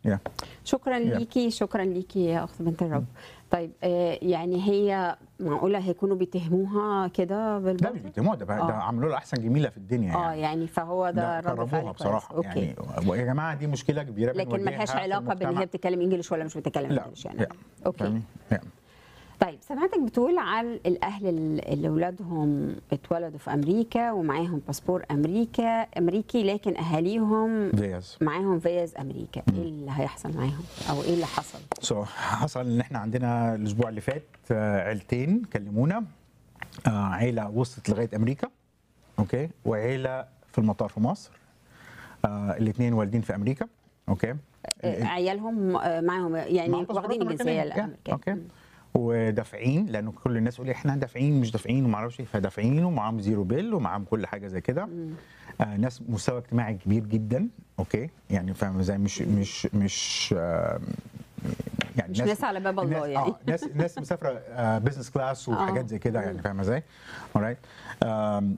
يا شكرا Yeah. ليكي شكرا ليكي يا اخت بنت الرب طيب آه، يعني هي معقوله هيكونوا بيتهموها كده لا بالباطل مش بيتهموها ده, بقى- ده آه. عملوا لها احسن جميله في الدنيا اه يعني يعني فهو ده ده رد فعل كرموها كويس. بصراحه اوكي يعني ويا جماعه دي مشكله كبيره لكن بنواجهها ملهاش في علاقه بان المجتمع. هي بتتكلم انجلش ولا مش بتتكلم لا انجلش يعني لا اوكي فاهمين؟ لا. طيب سمعتك بتقول على الاهل اللي اولادهم اتولدوا في امريكا ومعاهم باسبور امريكا امريكي لكن اهاليهم فيز معاهم فيز امريكا ايه اللي هيحصل معاهم او ايه اللي حصل سو حصل ان احنا عندنا الاسبوع اللي فات آه، عيلتين كلمونا آه، عيله وصلت لغايه امريكا اوكي وعيله في المطار في مصر الاثنين والدين في امريكا اوكي آه، عيالهم آه، معاهم يعني معاهم باسبورات واخدين الجنسيه أمريكية. الامريكيه اوكي مم. ودافعين لانه كل الناس يقول لي احنا دافعين مش دافعين وما اعرفش إيه، فدافعين ومعاهم زيرو بيل ومعاهم كل حاجه زي كده آه ناس مستوى اجتماعي كبير جدا اوكي يعني فاهم ازاي مش مش مش آه يعني مش ناس على باب الله ناس يعني. اه ناس ناس مسافره آه بزنس كلاس وحاجات زي كده يعني فاهم ازاي؟ alright آم،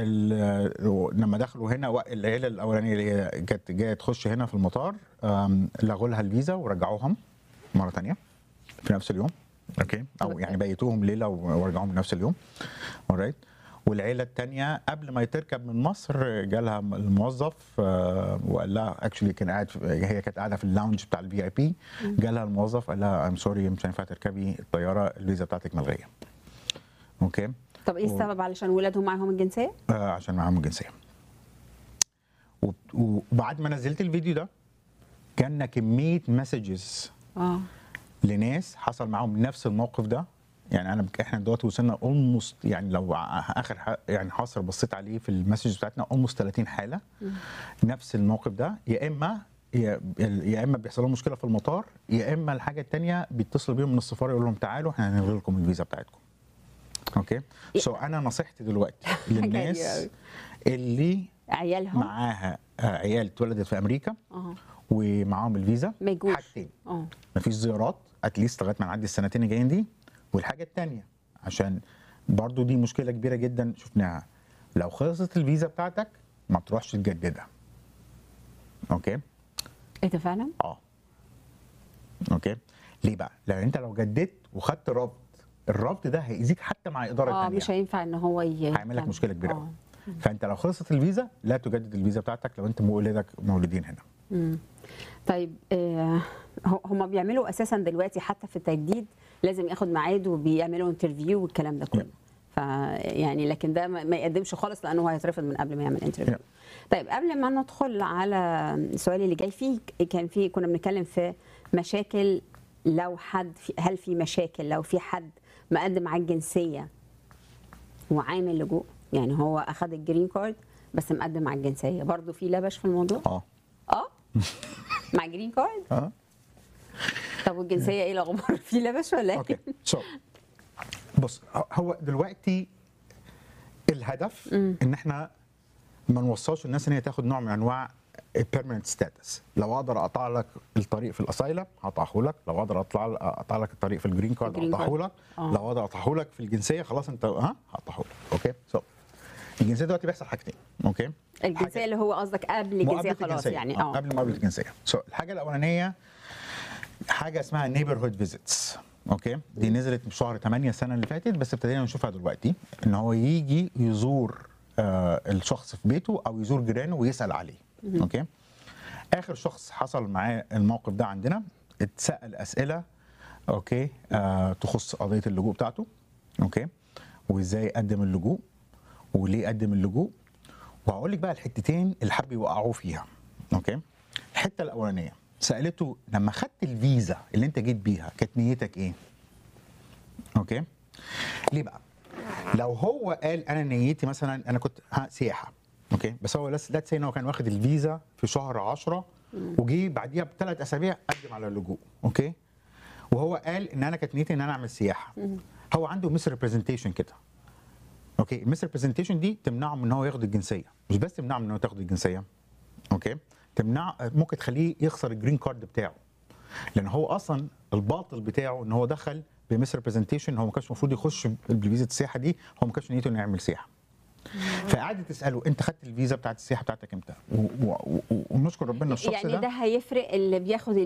ال- لما دخلوا هنا وق- العيله الاولانيه اللي هي كانت جايه تخش هنا في المطار آم، لغوا لها الفيزا ورجعوهم مره ثانيه في نفس اليوم اوكي او يعني بيتوهم ليله ورجعوهم نفس اليوم alright والعيله الثانيه قبل ما تركب من مصر جالها الموظف آه، وقال لها اكشلي كان قاعد في- هي كانت قاعده في اللاونج بتاع الفي اي بي جالها الموظف قال لها ام سوري مش هينفع تركبي الطياره الفيزا بتاعتك ملغيه اوكي طب ايه السبب علشان ولادهم معاهم الجنسيه؟ آه عشان معاهم الجنسيه وب- وبعد ما نزلت الفيديو ده كان كميه مسجز اه لناس حصل معاهم نفس الموقف ده يعني انا احنا دلوقتي وصلنا اولموست يعني لو ع- اخر ح- يعني حصر بصيت عليه في المسج بتاعتنا اولموست 30 حاله نفس الموقف ده يا اما يا يا اما بيحصل لهم مشكله في المطار يا اما الحاجه الثانيه بيتصلوا بيهم من السفاره يقول لهم تعالوا احنا هنلغي لكم الفيزا بتاعتكم اوكي سو انا نصيحتي دلوقتي للناس أوي. اللي عيالهم معاها آه، عيال اتولدت في امريكا اه ومعاهم الفيزا ما يجوش حاجتين اه مفيش زيارات اتليست لغايه ما نعدي السنتين الجايين دي والحاجه الثانيه عشان برضو دي مشكله كبيره جدا شفناها لو خلصت الفيزا بتاعتك ما تروحش تجددها اوكي ايه ده فعلا؟ اه اوكي ليه بقى لان انت لو جددت وخدت ربط الربط ده هيأذيك حتى مع اداره اه تانية مش هينفع ان هو ي... هيعمل لك يكمل. مشكله كبيره آه. قوي فانت لو خلصت الفيزا لا تجدد الفيزا بتاعتك لو انت ولادك مولودين هنا مم. طيب آه هم بيعملوا اساسا دلوقتي حتى في التجديد لازم ياخد ميعاد وبيعملوا انترفيو والكلام ده كله فيعني لكن ده ما ما يقدمش خالص لانه هو هيترفض من قبل ما يعمل انترفيو Yeah. طيب قبل ما ندخل على السؤال اللي جاي فيه كان في كنا بنتكلم في مشاكل لو حد في هل في مشاكل لو في حد مقدم على الجنسيه وعامل لجوء يعني هو اخذ الجرين كارد بس مقدم على الجنسيه برضه في لبش في الموضوع اه اه مع جرين كارد اه طب والجنسيه ايه الاخبار في لبش ولا ايه اوكي سو بص هو دلوقتي الهدف ان احنا ما نوصلش الناس ان هي تاخد نوع من انواع بيرمننت ستاتس لو اقدر اقطع لك الطريق في الاسايلم هقطعه لك لو اقدر اطلع اقطع لك الطريق في الجرين كارد الجرين هقطعه كارد. لك آه. لو اقدر اقطعه لك في الجنسيه خلاص انت ها هقطعه لك اوكي سو الجنسيه دلوقتي بيحصل حاجتين اوكي الجنسيه اللي هو قصدك قبل الجنسيه مقابلة خلاص الجنسية. يعني آه. اه قبل مقابله الجنسيه سو الحاجه الاولانيه حاجه اسمها نيبرهود فيزيتس اوكي دي نزلت في شهر 8 السنه اللي فاتت بس ابتدينا نشوفها دلوقتي ان هو يجي يزور آه الشخص في بيته او يزور جيرانه ويسال عليه اوكي اخر شخص حصل معاه الموقف ده عندنا اتسال اسئله اوكي آه تخص قضيه اللجوء بتاعته اوكي وازاي قدم اللجوء وليه قدم اللجوء وهقول لك بقى الحتتين اللي حب يوقعوه فيها اوكي الحته الاولانيه سالته لما خدت الفيزا اللي انت جيت بيها كانت نيتك ايه اوكي ليه بقى لو هو قال انا نيتي مثلا انا كنت ها سياحه اوكي بس هو لسه لاتس ان هو كان واخد الفيزا في شهر 10 وجي بعديها بثلاث اسابيع قدم على اللجوء اوكي وهو قال ان انا كانت نيتي ان انا اعمل سياحه هو عنده مس ريبريزنتيشن كده اوكي المس ريبريزنتيشن دي تمنعه من ان هو ياخد الجنسيه مش بس تمنعه من ان هو تاخد الجنسيه اوكي تمنع ممكن تخليه يخسر الجرين كارد بتاعه لان هو اصلا الباطل بتاعه ان هو دخل بمس ريبريزنتيشن هو ما كانش المفروض يخش بالفيزا السياحه دي هو ما كانش نيته انه يعمل سياحه فقعدت تساله انت خدت الفيزا بتاعت السياحه بتاعتك امتى و- و- و- ونشكر ربنا الشخص يعني ده ده هيفرق اللي بياخد